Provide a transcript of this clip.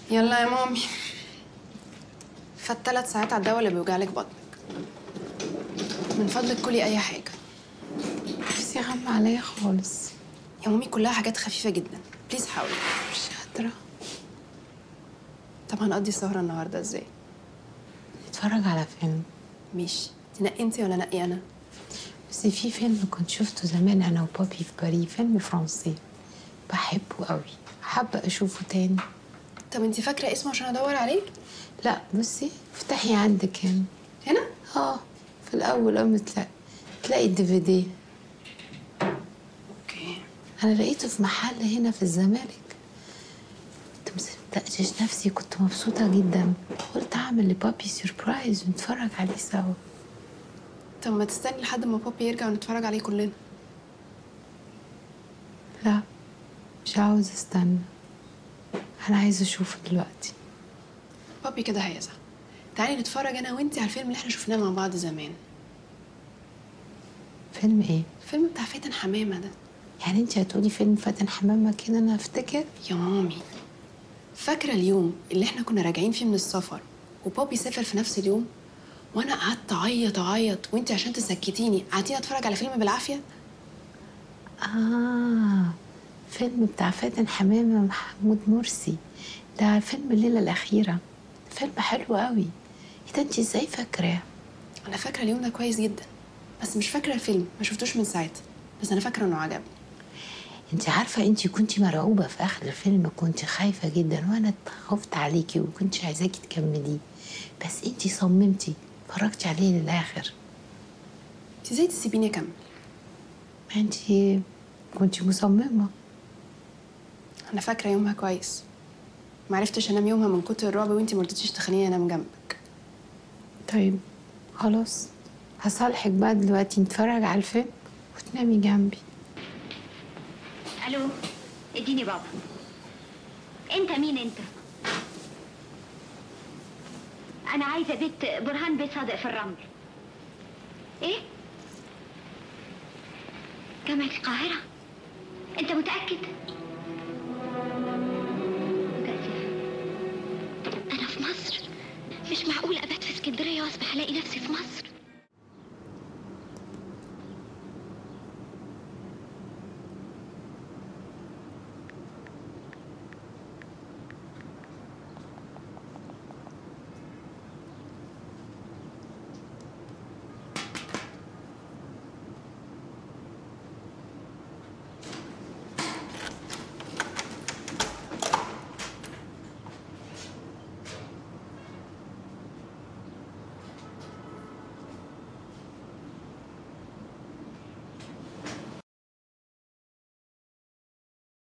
يلا يا مامي فات ثلاث ساعات على الدواء اللي بيوجعلك بطنك من فضلك كلي اي حاجه نفسي غم عليا خالص يا مامي كلها حاجات خفيفه جدا بليز حاولي مش قادرة طب هنقضي السهره النهارده ازاي نتفرج على فيلم ماشي تنقي انت ولا نقي انا بس في فيلم كنت شفته زمان أنا وبابي في باريس فيلم فرنسي بحبه قوي حابة أشوفه تاني طب انت فاكره اسمه عشان ادور عليه لا بصي افتحي عندك هنا هنا اه في الأول أول ما تلاقي تلاقي الدي في دي اوكي أنا لقيته في محل هنا في الزمالك كنت مصدقتش نفسي كنت مبسوطة جدا قلت أعمل لبابي سيربرايز ونتفرج عليه سوا طب ما تستني لحد ما بابي يرجع ونتفرج عليه كلنا لا مش عاوز استنى أنا عايزة أشوفه دلوقتي بابي كده هيزعل تعالي نتفرج انا وانتي على الفيلم اللي احنا شفناه مع بعض زمان فيلم إيه؟ الفيلم بتاع فاتن حمامه ده يعني أنت هتقولي فيلم فاتن حمامة كده أنا أفتكر يا مامي فاكرة اليوم اللي احنا كنا راجعين فيه من السفر وبابي سافر في نفس اليوم وانا قعدت اعيط اعيط وانت عشان تسكتيني قعدتي اتفرج على فيلم بالعافية آه فيلم بتاع فاتن حمامة محمود مرسي ده فيلم الليلة الأخيرة فيلم حلو قوي إيه ده أنت إزاي فاكراه؟ انا فاكرة اليوم ده كويس جدا بس مش فاكرة الفيلم ما شفتوش من ساعتها بس انا فاكرة انه عجبني انت عارفة انت كنت مرعوبة في اخر الفيلم كنت خايفة جدا وانا خفت عليكي وكنت عايزاكي تكمليه بس انت صممتي اتفرجتي عليه للاخر انت ازاي تسيبيني اكمل ما انت كنت مصممة انا فاكرة يومها كويس ما عرفتش انام يومها من كتر الرعب وانت ما رضيتيش تخليني انام جنبك طيب خلاص هصالحك بقى دلوقتي نتفرج على الفيلم وتنامي جنبي الو اديني بابا انت مين انت انا عايزه بيت برهان بيت صادق في الرمل ايه جامعه القاهره انت متاكد متاسفه انا في مصر مش معقول ابات في اسكندريه واصبح الاقي نفسي في مصر